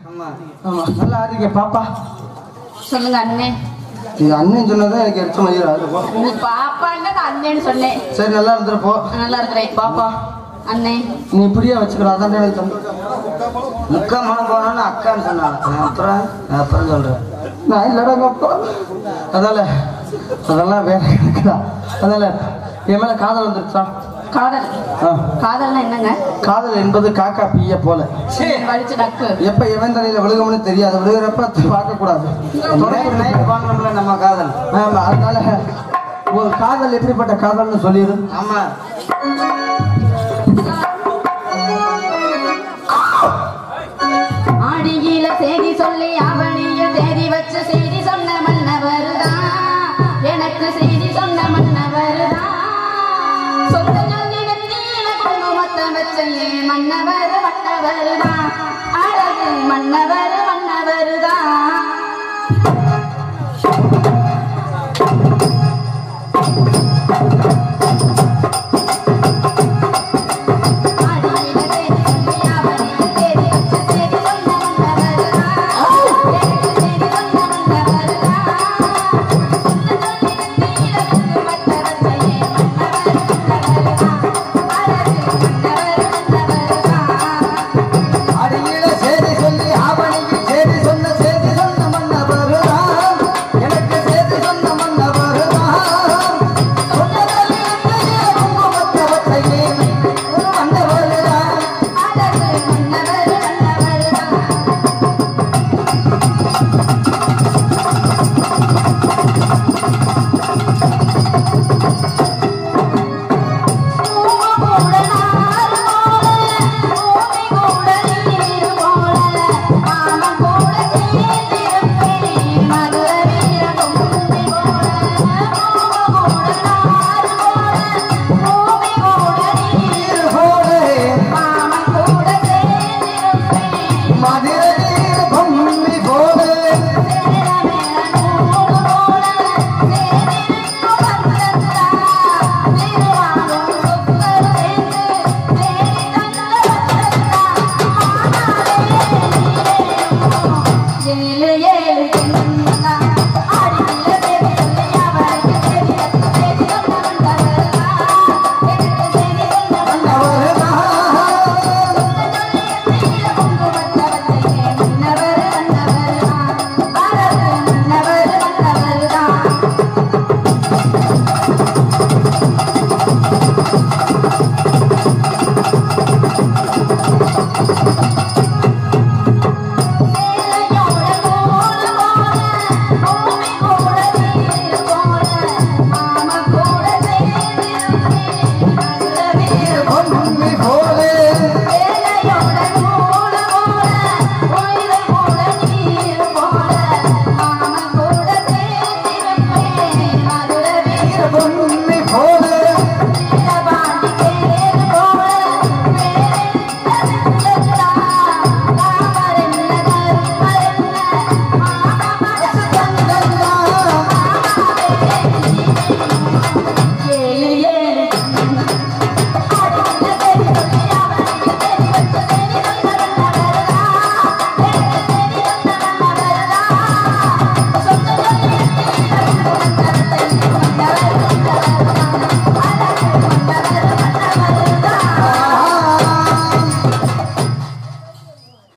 ஆமா ஆமா நல்லா ஆடுறீங்க பாப்பா சொல்லுங்க அண்ணே இது அண்ணன் சொன்னதான் எனக்கு எடுத்து மதியம் நீ பாப்பான்னு நான் அண்ணேன்னு சொன்னேன் சரி நல்லா இருந்துருப்போ நல்லா இருக்கிறேன் பாப்பா அண்ணே நீ இப்படியே வச்சுக்கிறா அதான் எனக்கு தம்பி முக்கா மனம் போனான்னு அக்கான்னு சொன்னாங்க நான் அப்புறம் நான் அப்புறம் சொல்றேன் நான் இல்லடா அப்பா அதால அதெல்லாம் வேற இருக்குதா அதால என் மேல காதல் வந்துருச்சா காதல் ஆ. காதல்னா என்னங்க காதல் என்பது காக்கா பீய போல வலிச்சு நக்கு எப்ப எவன் தலையில விழுகும்னு தெரியாது விழுகிறப்ப பார்க்க கூடாது நைட் நைட் வாங்கணும்ல நம்ம காதல் ஆமா அதனால ஒரு காதல் எப்படிப்பட்ட காதல்னு சொல்லிடு ஆமா ஆடியில செய்தி சொல்லி அவனிய தேதி வச்ச செய்தி சொன்ன மன்னவருதான் எனக்கு செய்தி சொன்ன மன்னவருதான் சொந்த ஜோதி நெத்தியில குங்குமத்தை வச்ச ஏன் மன்னவர் மன்னவருதான் அழகு மன்னவர் மன்னவருதான் ஆடியில செய்தி சொல்லி அவனிய தேதி வச்ச செய்தி சொன்ன மன்னவருதான் எனக்கு செய்தி சொன்ன மன்னவருதான் அடியில செய்தி சொல்லி ஆவணிக்கு செய்தி சொன்ன செய்தி சொன்ன மன்னவருதான் எனக்கு செய்தி சொன்ன மன்னவருதான் சொன்னதல்ல என்னையே குங்குமத்தை வச்சையே மன்னவருதான் போலே மாமன் கூட சேர்ந்திருப்பேன் மதுரை